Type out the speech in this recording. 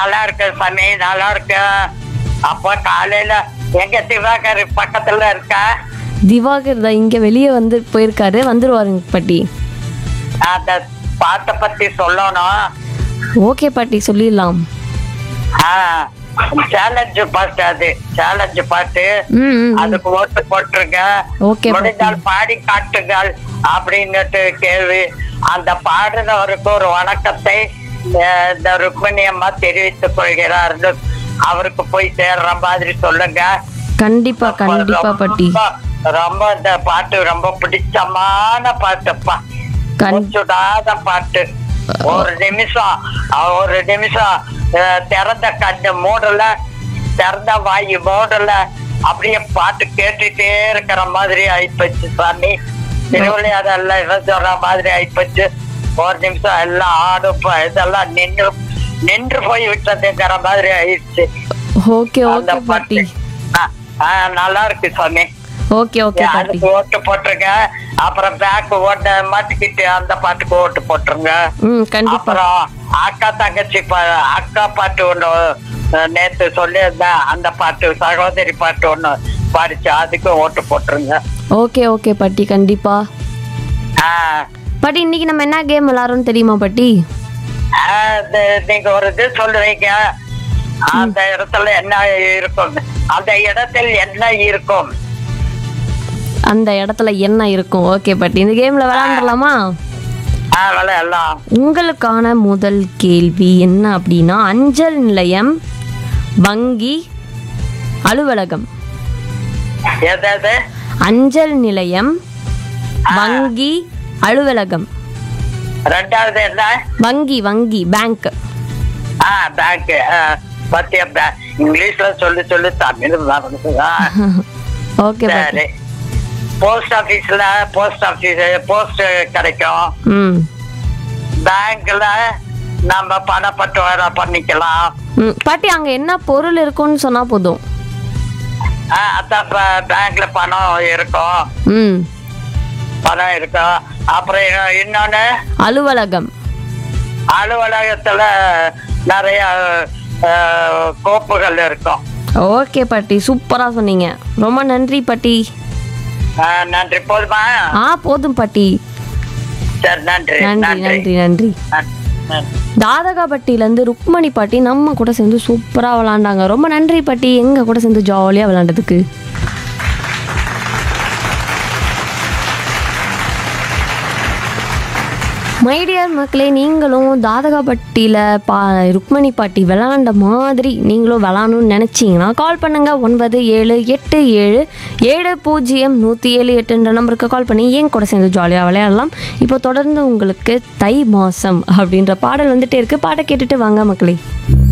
நல்லா இருக்கு சாமி நல்லா இருக்கு அப்போ காலையில எங்க திவாகர் பக்கத்துல இருக்கா திவாகர் தான் இங்கே வெளியே வந்து போயிருக்காரு வந்துருவாருங்க பாட்டி அந்த பாட்டை பத்தி சொல்லணும் ஓகே பாட்டி சொல்லிடலாம் சேலஞ்ச் பாட்டு அது சேலஞ்ச் பாட்டு ம் ம், ம் அதுக்கு ஓட்டு போட்டிருங்க Okay, முடிந்தால் பாடி காட்டுங்கள் அப்படின்னுட்டு கேள்வி அந்த பாடினவருக்கு ஒரு வணக்கத்தை அஹ், இந்த ருக்மிணி அம்மா தெரிவித்துக் கொள்கிறார்கள் அவருக்கு போய் சேர்ற மாதிரி சொல்லுங்க கண்டிப்பா கண்டிப்பா பாட்டி ரொம்ப- ரொம்ப இந்த பாட்டு ரொம்ப பிடிச்சமான பாட்டுப்பா கண் சுடாத பாட்டு ஒரு நிமிஷம் அஹ், ஒரு நிமிஷம் அஹ், திறந்த கண்ணு மூடல திறந்த வாயு மூடல அப்படியே பாட்டு கேட்டுட்டே இருக்கிற மாதிரி ஆயிப்போச்சு சாமி திருவிளையாடல்ல இவன் சொல்ற மாதிரி ஆயிப்போச்சு ஒரு நிமிஷம் எல்லாம் ஆடும் ப- இதெல்லாம் நின்று நின்று போய் விட்டதுங்கிற மாதிரி ஆயிடுச்சு ஓகே அந்த ஓகே பாட்டி பாட்டு ஆ, ஆ, நல்லா இருக்கு சாமி ஓகே ஓகே பாட்டி அதுக்கு ஓட்டு போட்டுருங்க அப்புறம் பேக் ஓட்ட மாட்டிக்கிட்டு அந்த பாட்டுக்கு ஓட்டு போட்டுருங்க ம் கண்டிப்பா அப்புறம் அக்கா தங்கச்சி பா- அக்கா பாட்டு ஒண்ணு அஹ், நேத்து சொல்லியிருந்தேன் அந்த பாட்டு சகோதரி பாட்டு ஒண்ணு பாடிச்சு அதுக்கும் ஓட்டு போட்டுருங்க ஓகே ஓகே பாட்டி கண்டிப்பா ஆஹ், பாட்டி இன்னைக்கு நம்ம என்ன கேம் விளாட்றோம்னு தெரியுமா பாட்டி ஆஹ், இது- நீங்க ஒரு இது சொல்லுவீங்க அந்த இடத்துல என்ன இருக்கும் அந்த இடத்தில் என்ன இருக்கும் அந்த இடத்துல என்ன இருக்கும் ஓகே பாட்டி இந்த கேம்ல விளாண்டுலாமா ஆஹ், விளையாடலாம் உங்களுக்கான முதல் கேள்வி என்ன அப்படின்னா அஞ்சல் நிலையம் வங்கி அலுவலகம் எதாவது அஞ்சல் நிலையம் வங்கி அலுவலகம் ரெண்டாவது என்ன வங்கி வங்கி பேங்க் ஆ பேங்க் பத்தியா பேங்க் இங்கிலீஷ்ல சொல்லி சொல்லி தமிழ் மறந்துதா ஓகே பாட்டி சரி போஸ்ட் ஆபீஸ்ல போஸ்ட் ஆபீஸ் போஸ்ட் கிடைக்கும் ம் பேங்க்ல நம்ம பணப்பட்டுவாரா பண்ணிக்கலாம் ம் பாட்டி அங்க என்ன பொருள் இருக்கும்னு சொன்னா போதும் ஆ, அதான் ப- பேங்க்ல பணம் இருக்கும் ம் பணம் இருக்கும் அப்புறம் இன்னொ- இன்னொன்னு அலுவலகம் அலுவலகத்துல நிறைய அஹ், கோப்புகள் இருக்கும் ஓகே பாட்டி சூப்பரா சொன்னீங்க ரொம்ப நன்றி பாட்டி ஆ, நன்றி போதுமா ஆ போதும் பாட்டி சரி நன்றி நன்றி நன்றி நன்றி நன்றி தாதகாப்பட்டியிலேருந்து ருக்மணி பாட்டி நம்ம கூட சேர்ந்து சூப்பராக விளாண்டாங்க ரொம்ப நன்றி பாட்டி எங்கள் கூட சேர்ந்து ஜாலியாக விளாண்டதுக்கு மைடியர் மக்களே நீங்களும் தாதகாப்பட்டியில் பா ருக்மணி பாட்டி விளாண்ட மாதிரி நீங்களும் விளாடணும்னு நினச்சிங்கன்னா கால் பண்ணுங்கள் ஒன்பது ஏழு எட்டு ஏழு ஏழு பூஜ்ஜியம் நூற்றி ஏழு எட்டுன்ற நம்பருக்கு கால் பண்ணி என் கூட சேர்ந்து ஜாலியாக விளையாடலாம் இப்போ தொடர்ந்து உங்களுக்கு தை மாதம் அப்படின்ற பாடல் வந்துட்டே இருக்கு பாட்டை கேட்டுட்டு வாங்க மக்களே